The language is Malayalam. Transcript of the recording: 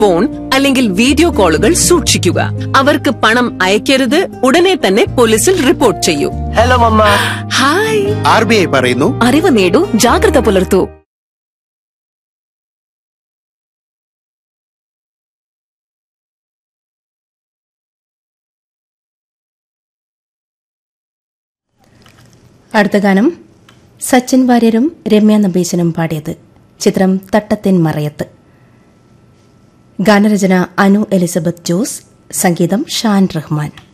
ഫോൺ അല്ലെങ്കിൽ വീഡിയോ കോളുകൾ സൂക്ഷിക്കുക അവർക്ക് പണം അയക്കരുത് ഉടനെ തന്നെ പോലീസിൽ റിപ്പോർട്ട് ചെയ്യൂ hello mamma hi R B I പറയുന്നു അറിവ് നേടൂ ജാഗ്രത പുലർത്തൂ അടുത്ത ഗാനം സച്ചിൻ വാര്യരും രമ്യ നമ്പീശനും പാടിയത് ചിത്രം തട്ടത്തിൻ മറയത്ത് ഗാനരചന അനു എലിസബത്ത് ജോസ് സംഗീതം ഷാൻ റഹ്മാൻ